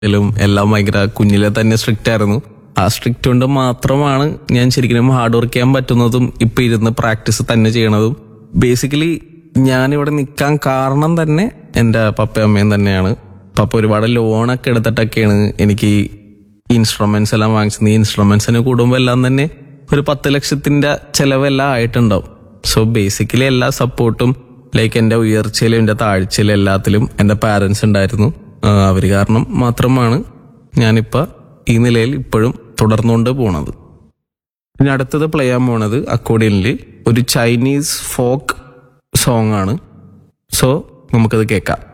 ിലും എല്ലാം ഭയങ്കര കുഞ്ഞിലെ തന്നെ സ്ട്രിക്റ്റ് ആയിരുന്നു ആ സ്ട്രിക്റ്റ് കൊണ്ട് മാത്രമാണ് ഞാൻ ശരിക്കും ഹാർഡ് വർക്ക് ചെയ്യാൻ പറ്റുന്നതും ഇപ്പൊ ഇരുന്ന് പ്രാക്ടീസ് തന്നെ ചെയ്യണതും ബേസിക്കലി ഞാനിവിടെ നിൽക്കാൻ കാരണം തന്നെ എൻ്റെ പപ്പയും അമ്മയും തന്നെയാണ് പപ്പ ഒരുപാട് ലോണൊക്കെ എടുത്തിട്ടൊക്കെയാണ് എനിക്ക് ഈ ഇൻസ്ട്രുമെന്റ്സ് എല്ലാം വാങ്ങിച്ചത് ഈ ഇൻസ്ട്രുമെന്റ്സിന് കൂടുമ്പോൾ എല്ലാം തന്നെ ഒരു പത്ത് ലക്ഷത്തിന്റെ ചെലവെല്ലാം ആയിട്ടുണ്ടാവും സോ ബേസിക്കലി എല്ലാ സപ്പോർട്ടും ലൈക്ക് എൻ്റെ ഉയർച്ചയിലും എൻ്റെ താഴ്ചയിലും എല്ലാത്തിലും എൻ്റെ പാരൻസ് ഉണ്ടായിരുന്നു ആ, അവര് കാരണം മാത്രമാണ് ഞാനിപ്പോൾ ഈ നിലയിൽ ഇപ്പോഴും തുടർന്നുകൊണ്ട് പോണത് ഇനി അടുത്തത് പ്ലേ ചെയ്യാൻ പോണത് അക്കോർഡിയനിൽ ഒരു ചൈനീസ് ഫോക്ക് സോങ് ആണ് സോ നമുക്കത് കേൾക്കാം